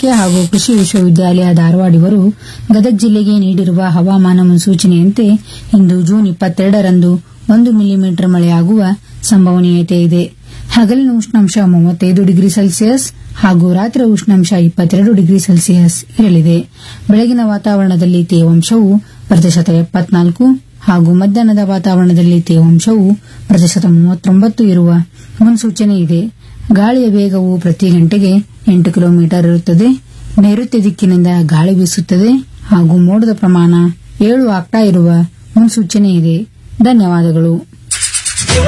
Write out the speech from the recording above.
ಇಲಾಖೆ ಹಾಗೂ ಕೃಷಿ ವಿಶ್ವವಿದ್ಯಾಲಯ ಧಾರವಾಡ ಇವರು ಗದಗ ಜಿಲ್ಲೆಗೆ ನೀಡಿರುವ ಹವಾಮಾನ ಮುನ್ಸೂಚನೆಯಂತೆ ಇಂದು ಜೂನ್ ಇಪ್ಪತ್ತೆರಡರಂದು ಒಂದು ಮಿಲಿಮೀಟರ್ ಮಳೆಯಾಗುವ ಸಂಭವನೀಯತೆ ಇದೆ ಹಗಲಿನ ಉಷ್ಣಾಂಶ ಮೂವತ್ತೈದು ಡಿಗ್ರಿ ಸೆಲ್ಸಿಯಸ್ ಹಾಗೂ ರಾತ್ರಿ ಉಷ್ಣಾಂಶ ಇಪ್ಪತ್ತೆರಡು ಡಿಗ್ರಿ ಸೆಲ್ಸಿಯಸ್ ಇರಲಿದೆ ಬೆಳಗಿನ ವಾತಾವರಣದಲ್ಲಿ ತೇವಾಂಶವು ಪ್ರತಿಶತ ಎಪ್ಪತ್ನಾಲ್ಕು ಹಾಗೂ ಮಧ್ಯಾಹ್ನದ ವಾತಾವರಣದಲ್ಲಿ ತೇವಾಂಶವು ಪ್ರತಿಶತ ಮೂವತ್ತೊಂಬತ್ತು ಇರುವ ಮುನ್ಸೂಚನೆ ಇದೆ ಗಾಳಿಯ ವೇಗವು ಪ್ರತಿ ಗಂಟೆಗೆ ಎಂಟು ಕಿಲೋಮೀಟರ್ ಇರುತ್ತದೆ ನೈಋತ್ಯ ದಿಕ್ಕಿನಿಂದ ಗಾಳಿ ಬೀಸುತ್ತದೆ ಹಾಗೂ ಮೋಡದ ಪ್ರಮಾಣ ಏಳು ಆಗ್ತಾ ಇರುವ ಮುನ್ಸೂಚನೆ ಇದೆ ಧನ್ಯವಾದಗಳು